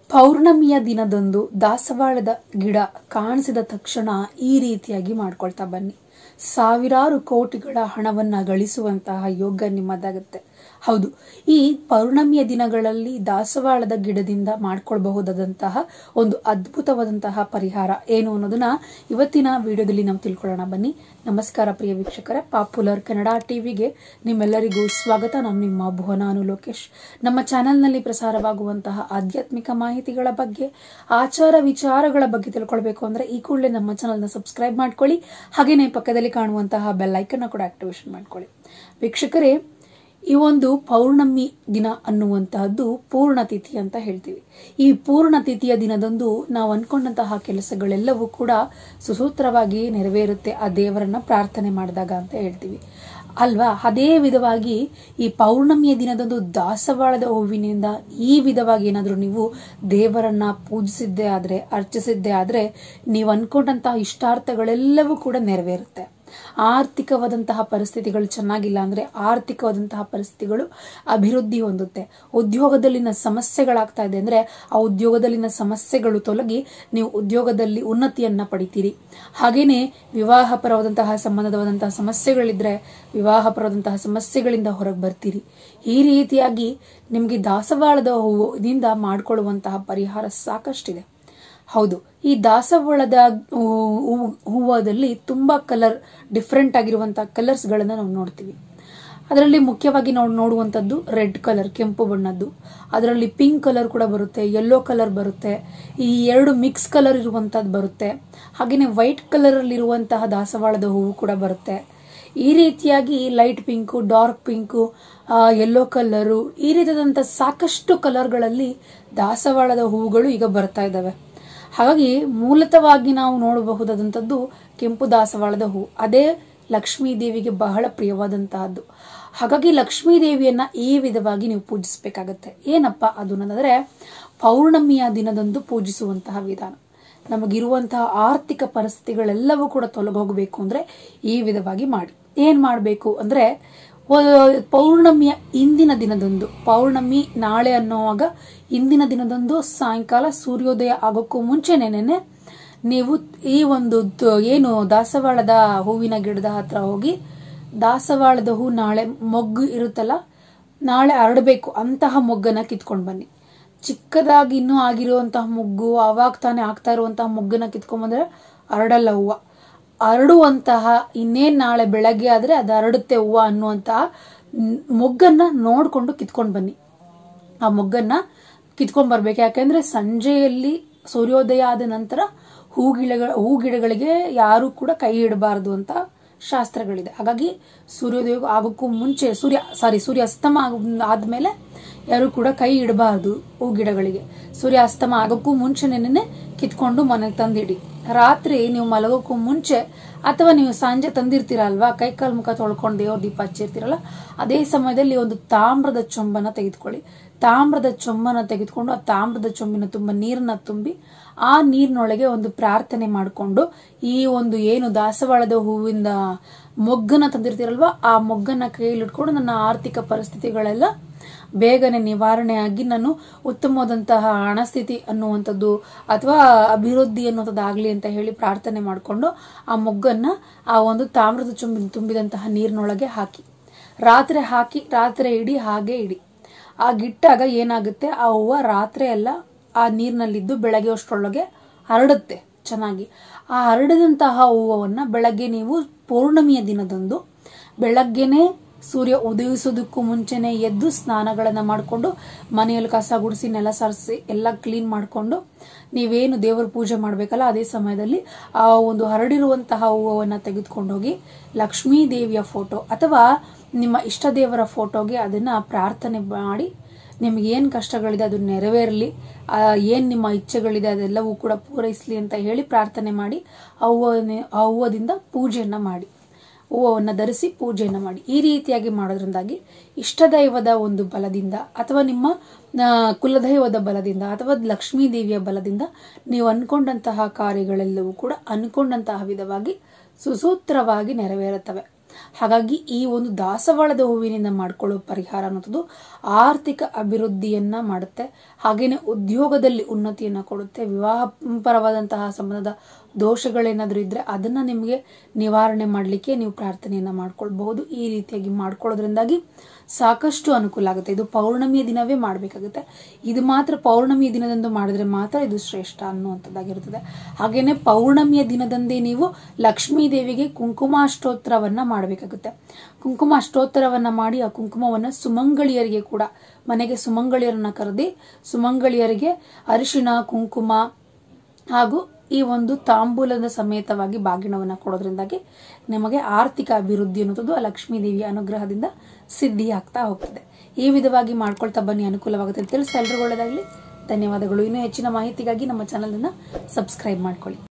ಪೌರ್ಣಮಿಯ ದಿನದಂದು ದಾಸವಾಳದ ಗಿಡ ಕಾಣಿಸಿದ ತಕ್ಷಣ ಈ ರೀತಿಯಾಗಿ ಮಾಡ್ಕೊಳ್ತಾ ಬನ್ನಿ ಸಾವಿರಾರು ಕೋಟಿಗಳ ಹಣವನ್ನ ಗಳಿಸುವಂತಹ ಯೋಗ ನಿಮ್ಮದಾಗುತ್ತೆ ಹೌದು ಈ ಪೌರ್ಣಮಿಯ ದಿನಗಳಲ್ಲಿ ದಾಸವಾಳದ ಗಿಡದಿಂದ ಮಾಡ್ಕೊಳ್ಬಹುದಾದಂತಹ ಒಂದು ಅದ್ಭುತವಾದಂತಹ ಪರಿಹಾರ ಏನು ಅನ್ನೋದನ್ನ ಇವತ್ತಿನ ವಿಡಿಯೋದಲ್ಲಿ ನಾವು ತಿಳ್ಕೊಳ್ಳೋಣ ಬನ್ನಿ ನಮಸ್ಕಾರ ಪ್ರಿಯ ವೀಕ್ಷಕರೇ ಪಾಪ್ಯುಲರ್ ಕನ್ನಡ ಟಿವಿಗೆ ನಿಮ್ಮೆಲ್ಲರಿಗೂ ಸ್ವಾಗತ ನಾನು ನಿಮ್ಮ ಭುವನಾನು ಲೋಕೇಶ್ ನಮ್ಮ ಚಾನೆಲ್ನಲ್ಲಿ ಪ್ರಸಾರವಾಗುವಂತಹ ಆಧ್ಯಾತ್ಮಿಕ ಮಾಹಿತಿಗಳ ಬಗ್ಗೆ ಆಚಾರ ವಿಚಾರಗಳ ಬಗ್ಗೆ ತಿಳ್ಕೊಳ್ಬೇಕು ಅಂದ್ರೆ ಈ ಕೂಡಲೇ ನಮ್ಮ ಚಾನೆಲ್ನ ಸಬ್ಸ್ಕ್ರೈಬ್ ಮಾಡ್ಕೊಳ್ಳಿ ಹಾಗೇನೆ ಪಕ್ಕದಲ್ಲಿ ಕಾಣುವಂತಹ ಬೆಲ್ ಐಕನ್ ಕೂಡ ಆಕ್ಟಿವೇಶನ್ ಮಾಡ್ಕೊಳ್ಳಿ ವೀಕ್ಷಕರೇ ಈ ಒಂದು ಪೌರ್ಣಮಿ ದಿನ ಅನ್ನುವಂತಹದ್ದು ಪೂರ್ಣ ತಿಥಿ ಅಂತ ಹೇಳ್ತೀವಿ ಈ ಪೂರ್ಣ ತಿಥಿಯ ದಿನದಂದು ನಾವು ಅನ್ಕೊಂಡಂತಹ ಕೆಲಸಗಳೆಲ್ಲವೂ ಕೂಡ ಸುಸೂತ್ರವಾಗಿ ನೆರವೇರುತ್ತೆ ಆ ದೇವರನ್ನ ಪ್ರಾರ್ಥನೆ ಮಾಡಿದಾಗ ಅಂತ ಹೇಳ್ತೀವಿ ಅಲ್ವಾ ಅದೇ ವಿಧವಾಗಿ ಈ ಪೌರ್ಣಮಿಯ ದಿನದಂದು ದಾಸವಾಳದ ಹೂವಿನಿಂದ ಈ ವಿಧವಾಗಿ ಏನಾದರೂ ನೀವು ದೇವರನ್ನ ಪೂಜಿಸಿದ್ದೇ ಆದ್ರೆ ಅರ್ಚಿಸಿದ್ದೇ ಆದ್ರೆ ನೀವು ಅನ್ಕೊಂಡಂತಹ ಇಷ್ಟಾರ್ಥಗಳೆಲ್ಲವೂ ಕೂಡ ನೆರವೇರುತ್ತೆ ಆರ್ಥಿಕವಾದಂತಹ ಪರಿಸ್ಥಿತಿಗಳು ಚೆನ್ನಾಗಿಲ್ಲ ಅಂದ್ರೆ ಆರ್ಥಿಕವಾದಂತಹ ಪರಿಸ್ಥಿತಿಗಳು ಅಭಿವೃದ್ಧಿ ಹೊಂದುತ್ತೆ ಉದ್ಯೋಗದಲ್ಲಿನ ಸಮಸ್ಯೆಗಳಾಗ್ತಾ ಇದೆ ಅಂದ್ರೆ ಆ ಉದ್ಯೋಗದಲ್ಲಿನ ಸಮಸ್ಯೆಗಳು ತೊಲಗಿ ನೀವು ಉದ್ಯೋಗದಲ್ಲಿ ಉನ್ನತಿಯನ್ನ ಪಡಿತೀರಿ ಹಾಗೇನೆ ವಿವಾಹ ಪರವಾದಂತಹ ಸಂಬಂಧವಾದಂತಹ ಸಮಸ್ಯೆಗಳಿದ್ರೆ ವಿವಾಹ ಪರವಾದಂತಹ ಸಮಸ್ಯೆಗಳಿಂದ ಹೊರಗೆ ಬರ್ತೀರಿ ಈ ರೀತಿಯಾಗಿ ನಿಮಗೆ ದಾಸವಾಳದ ಹೂವಿನಿಂದ ಮಾಡಿಕೊಳ್ಳುವಂತಹ ಪರಿಹಾರ ಸಾಕಷ್ಟಿದೆ ಹೌದು ಈ ದಾಸವಾಳದ ಹೂವದಲ್ಲಿ ತುಂಬಾ ಕಲರ್ ಡಿಫ್ರೆಂಟ್ ಆಗಿರುವಂತಹ ಕಲರ್ಸ್ ಗಳನ್ನ ನಾವು ನೋಡ್ತೀವಿ ಅದರಲ್ಲಿ ಮುಖ್ಯವಾಗಿ ನಾವು ನೋಡುವಂತದ್ದು ರೆಡ್ ಕಲರ್ ಕೆಂಪು ಬಣ್ಣದ್ದು ಅದರಲ್ಲಿ ಪಿಂಕ್ ಕಲರ್ ಕೂಡ ಬರುತ್ತೆ ಯೆಲ್ಲೋ ಕಲರ್ ಬರುತ್ತೆ ಈ ಎರಡು ಮಿಕ್ಸ್ ಕಲರ್ ಇರುವಂತದ್ದು ಬರುತ್ತೆ ಹಾಗೆಯೇ ವೈಟ್ ಕಲರ್ ಅಲ್ಲಿ ಇರುವಂತಹ ದಾಸವಾಳದ ಹೂವು ಕೂಡ ಬರುತ್ತೆ ಈ ರೀತಿಯಾಗಿ light pink dark pink yellow colour ಈ ರೀತಿಯಾದಂತಹ ಸಾಕಷ್ಟು ಕಲರ್ಗಳಲ್ಲಿ ದಾಸವಾಳದ ಹೂವುಗಳು ಈಗ ಬರ್ತಾ ಇದ್ದಾವೆ ಹಾಗಾಗಿ ಮೂಲತವಾಗಿ ನಾವು ನೋಡಬಹುದಾದಂಥದ್ದು ಕೆಂಪು ದಾಸವಾಳದ ಹೂ ಅದೇ ಲಕ್ಷ್ಮೀ ದೇವಿಗೆ ಬಹಳ ಪ್ರಿಯವಾದಂತಹದ್ದು ಹಾಗಾಗಿ ಲಕ್ಷ್ಮೀ ದೇವಿಯನ್ನ ಈ ವಿಧವಾಗಿ ನೀವು ಪೂಜಿಸಬೇಕಾಗತ್ತೆ ಏನಪ್ಪ ಅದು ಅನ್ನೋದಾದ್ರೆ ಪೌರ್ಣಮಿಯ ದಿನದಂದು ಪೂಜಿಸುವಂತಹ ವಿಧಾನ ನಮಗಿರುವಂತಹ ಆರ್ಥಿಕ ಪರಿಸ್ಥಿತಿಗಳೆಲ್ಲವೂ ಕೂಡ ತೊಲಗೋಗಬೇಕು ಅಂದ್ರೆ ಈ ವಿಧವಾಗಿ ಮಾಡಿ ಏನ್ ಮಾಡಬೇಕು ಅಂದ್ರೆ ಪೌರ್ಣಮಿಯ ಇಂದಿನ ದಿನದಂದು ಪೌರ್ಣಮಿ ನಾಳೆ ಅನ್ನೋವಾಗ ಇಂದಿನ ದಿನದಂದು ಸಾಯಂಕಾಲ ಸೂರ್ಯೋದಯ ಆಗೋಕ್ಕೂ ಮುಂಚೆನೇನೆ ನೀವು ಈ ಒಂದು ಏನು ದಾಸವಾಳದ ಹೂವಿನ ಗಿಡದ ಹತ್ರ ಹೋಗಿ ದಾಸವಾಳದ ಹೂ ನಾಳೆ ಮೊಗ್ಗು ಇರುತ್ತಲ್ಲ ನಾಳೆ ಹರಡಬೇಕು ಅಂತಹ ಮೊಗ್ಗನ್ನ ಕಿತ್ಕೊಂಡು ಬನ್ನಿ ಚಿಕ್ಕದಾಗಿ ಇನ್ನೂ ಆಗಿರುವಂತಹ ಮೊಗ್ಗು ಅವಾಗ ತಾನೇ ಆಗ್ತಾ ಇರುವಂತಹ ಮೊಗ್ಗನ್ನ ಕಿತ್ಕೊಂಡ್ ಬಂದ್ರೆ ಹರಡಲ್ಲ ಹೂವ ಹರಡುವಂತಹ ಇನ್ನೇನ್ ನಾಳೆ ಬೆಳಗ್ಗೆ ಆದ್ರೆ ಅದು ಹರಡುತ್ತೆ ಹೂವ ಅನ್ನುವಂತಹ ಮೊಗ್ಗನ್ನ ನೋಡ್ಕೊಂಡು ಕಿತ್ಕೊಂಡು ಬನ್ನಿ ಆ ಮೊಗ್ಗನ್ನ ಕಿತ್ಕೊಂಡ್ ಬರ್ಬೇಕು ಯಾಕಂದ್ರೆ ಸಂಜೆಯಲ್ಲಿ ಸೂರ್ಯೋದಯ ಆದ ನಂತರ ಹೂ ಗಿಡಗಳ ಹೂ ಗಿಡಗಳಿಗೆ ಯಾರು ಕೂಡ ಕೈ ಇಡಬಾರದು ಅಂತ ಶಾಸ್ತ್ರಗಳಿದೆ ಹಾಗಾಗಿ ಸೂರ್ಯೋದಯ ಆಗೋಕ್ಕೂ ಮುಂಚೆ ಸೂರ್ಯ ಸಾರಿ ಸೂರ್ಯ ಅಸ್ತಮ ಆದ್ಮೇಲೆ ಯಾರು ಕೂಡ ಕೈ ಇಡಬಾರದು ಹೂ ಗಿಡಗಳಿಗೆ ಸೂರ್ಯ ಅಸ್ತಮ ಆಗೋಕ್ಕೂ ಮುಂಚೆನೆ ಕಿತ್ಕೊಂಡು ಮನೆಗೆ ತಂದಿಡಿ ರಾತ್ರಿ ನೀವು ಮಲಗೋಕ್ಕೂ ಮುಂಚೆ ಅಥವಾ ನೀವು ಸಂಜೆ ತಂದಿರ್ತೀರಲ್ವಾ ಕೈ ಕಾಲು ಮುಖ ತೊಳ್ಕೊಂಡು ದೇವ್ರ ದೀಪ ಹಚ್ಚಿರ್ತೀರಲ್ಲ ಅದೇ ಸಮಯದಲ್ಲಿ ಒಂದು ತಾಮ್ರದ ಚೊಂಬನ ತೆಗೆದುಕೊಳ್ಳಿ ತಾಮ್ರದ ಚೊಂಬನ ತೆಗೆದುಕೊಂಡು ಆ ತಾಮ್ರದ ಚೊಂಬಿನ ತುಂಬ ನೀರನ್ನ ತುಂಬಿ ಆ ನೀರಿನೊಳಗೆ ಒಂದು ಪ್ರಾರ್ಥನೆ ಮಾಡಿಕೊಂಡು ಈ ಒಂದು ಏನು ದಾಸವಾಳದ ಹೂವಿಂದ ಮೊಗ್ಗನ ತಂದಿರ್ತೀರಲ್ವಾ ಆ ಮೊಗ್ಗನ್ನ ಕೈಯಲ್ಲಿಟ್ಕೊಂಡು ನನ್ನ ಆರ್ಥಿಕ ಪರಿಸ್ಥಿತಿಗಳೆಲ್ಲ ಬೇಗನೆ ನಿವಾರಣೆ ಆಗಿ ನಾನು ಉತ್ತಮವಾದಂತಹ ಹಣಸ್ಥಿತಿ ಅನ್ನುವಂಥದ್ದು ಅಥವಾ ಅಭಿವೃದ್ಧಿ ಅನ್ನುವಂಥದ್ದು ಆಗಲಿ ಅಂತ ಹೇಳಿ ಪ್ರಾರ್ಥನೆ ಮಾಡಿಕೊಂಡು ಆ ಮೊಗ್ಗನ್ನ ಆ ಒಂದು ತಾಮ್ರದ ಚುಂಬಿ ತುಂಬಿದಂತಹ ನೀರಿನೊಳಗೆ ಹಾಕಿ ರಾತ್ರಿ ಹಾಕಿ ರಾತ್ರಿ ಇಡಿ ಹಾಗೆ ಇಡಿ ಆ ಗಿಟ್ಟಾಗ ಏನಾಗುತ್ತೆ ಆ ಹೂವು ರಾತ್ರಿ ಎಲ್ಲ ಆ ನೀರಿನಲ್ಲಿದ್ದು ಬೆಳಗ್ಗೆ ಅಷ್ಟರೊಳಗೆ ಹರಡುತ್ತೆ ಚೆನ್ನಾಗಿ ಆ ಹರಡಿದಂತಹ ಹೂವನ್ನ ಬೆಳಗ್ಗೆ ನೀವು ಪೌರ್ಣಮಿಯ ದಿನದಂದು ಬೆಳಗ್ಗೆನೆ ಸೂರ್ಯ ಉದಯಿಸೋದಕ್ಕೂ ಮುಂಚೆನೆ ಎದ್ದು ಸ್ನಾನಗಳನ್ನ ಮಾಡಿಕೊಂಡು ಮನೆಯಲ್ಲಿ ಕಸ ಗುಡಿಸಿ ನೆಲ ಸಾರಿಸಿ ಎಲ್ಲ ಕ್ಲೀನ್ ಮಾಡಿಕೊಂಡು ನೀವೇನು ದೇವರ ಪೂಜೆ ಮಾಡಬೇಕಲ್ಲ ಅದೇ ಸಮಯದಲ್ಲಿ ಆ ಒಂದು ಹರಡಿರುವಂತಹ ಹೂವನ್ನ ತೆಗೆದುಕೊಂಡು ಹೋಗಿ ಲಕ್ಷ್ಮೀ ದೇವಿಯ ಫೋಟೋ ಅಥವಾ ನಿಮ್ಮ ಇಷ್ಟ ದೇವರ ಫೋಟೋಗೆ ಅದನ್ನ ಪ್ರಾರ್ಥನೆ ಮಾಡಿ ನಿಮ್ಗೆ ಏನ್ ಕಷ್ಟಗಳಿದೆ ಅದು ನೆರವೇರಲಿ ಏನ್ ನಿಮ್ಮ ಇಚ್ಛೆಗಳಿದೆ ಅದೆಲ್ಲವೂ ಕೂಡ ಪೂರೈಸಲಿ ಅಂತ ಹೇಳಿ ಪ್ರಾರ್ಥನೆ ಮಾಡಿ ಆ ಹೂವ ಆ ಹೂವದಿಂದ ಪೂಜೆಯನ್ನ ಮಾಡಿ ಹೂವವನ್ನು ಧರಿಸಿ ಪೂಜೆಯನ್ನು ಮಾಡಿ ಈ ರೀತಿಯಾಗಿ ಮಾಡೋದ್ರಿಂದಾಗಿ ಇಷ್ಟದೈವದ ಒಂದು ಬಲದಿಂದ ಅಥವಾ ನಿಮ್ಮ ಕುಲದೈವದ ಬಲದಿಂದ ಅಥವಾ ಲಕ್ಷ್ಮೀ ದೇವಿಯ ಬಲದಿಂದ ನೀವು ಅನ್ಕೊಂಡಂತಹ ಕಾರ್ಯಗಳೆಲ್ಲವೂ ಕೂಡ ಅನ್ಕೊಂಡಂತಹ ವಿಧವಾಗಿ ಸುಸೂತ್ರವಾಗಿ ನೆರವೇರುತ್ತವೆ ಹಾಗಾಗಿ ಈ ಒಂದು ದಾಸವಾಳದ ಹೂವಿನಿಂದ ಮಾಡ್ಕೊಳ್ಳೋ ಪರಿಹಾರ ಅನ್ನೋದು ಆರ್ಥಿಕ ಅಭಿವೃದ್ಧಿಯನ್ನ ಮಾಡುತ್ತೆ ಹಾಗೇನೆ ಉದ್ಯೋಗದಲ್ಲಿ ಉನ್ನತಿಯನ್ನ ಕೊಡುತ್ತೆ ವಿವಾಹ ಪರವಾದಂತಹ ಸಂಬಂಧದ ದೋಷಗಳೇನಾದ್ರೂ ಇದ್ರೆ ಅದನ್ನ ನಿಮಗೆ ನಿವಾರಣೆ ಮಾಡಲಿಕ್ಕೆ ನೀವು ಪ್ರಾರ್ಥನೆಯನ್ನ ಮಾಡ್ಕೊಳ್ಬಹುದು ಈ ರೀತಿಯಾಗಿ ಮಾಡ್ಕೊಳ್ಳೋದ್ರಿಂದಾಗಿ ಸಾಕಷ್ಟು ಅನುಕೂಲ ಆಗುತ್ತೆ ಇದು ಪೌರ್ಣಮಿಯ ದಿನವೇ ಮಾಡಬೇಕಾಗುತ್ತೆ ಇದು ಮಾತ್ರ ಪೌರ್ಣಮಿಯ ದಿನದಂದು ಮಾಡಿದ್ರೆ ಮಾತ್ರ ಇದು ಶ್ರೇಷ್ಠ ಅನ್ನುವಂಥದ್ದಾಗಿರುತ್ತದೆ ಹಾಗೇನೆ ಪೌರ್ಣಮಿಯ ದಿನದಂದೇ ನೀವು ಲಕ್ಷ್ಮೀ ದೇವಿಗೆ ಕುಂಕುಮಾಷ್ಟೋತ್ತರವನ್ನ ಮಾಡಬೇಕಾಗುತ್ತೆ ಕುಂಕುಮ ಅಷ್ಟೋತ್ತರವನ್ನ ಮಾಡಿ ಆ ಕುಂಕುಮವನ್ನ ಸುಮಂಗಳಿಯರಿಗೆ ಕೂಡ ಮನೆಗೆ ಸುಮಂಗಳಿಯರನ್ನ ಕರೆದಿ ಸುಮಂಗಳಿಯರಿಗೆ ಅರಿಶಿಣ ಕುಂಕುಮ ಹಾಗೂ ಈ ಒಂದು ತಾಂಬೂಲದ ಸಮೇತವಾಗಿ ಬಾಗಿಣವನ್ನ ಕೊಡೋದ್ರಿಂದಾಗಿ ನಿಮಗೆ ಆರ್ಥಿಕ ಅಭಿವೃದ್ಧಿ ಅನ್ನೋದು ಆ ಲಕ್ಷ್ಮೀ ದೇವಿಯ ಅನುಗ್ರಹದಿಂದ ಸಿದ್ಧಿ ಆಗ್ತಾ ಹೋಗ್ತದೆ ಈ ವಿಧವಾಗಿ ಮಾಡ್ಕೊಳ್ತಾ ಬನ್ನಿ ಅನುಕೂಲವಾಗುತ್ತೆ ಅಂತ ತಿಳಿಸಿ ಎಲ್ರಿಗೂ ಒಳ್ಳೆಯದಾಗಲಿ ಧನ್ಯವಾದಗಳು ಇನ್ನೂ ಹೆಚ್ಚಿನ ಮಾಹಿತಿಗಾಗಿ ನಮ್ಮ ಚಾನಲ್ ಅನ್ನ ಸಬ್ಸ್ಕ್ರೈಬ್ ಮಾಡ್ಕೊಳ್ಳಿ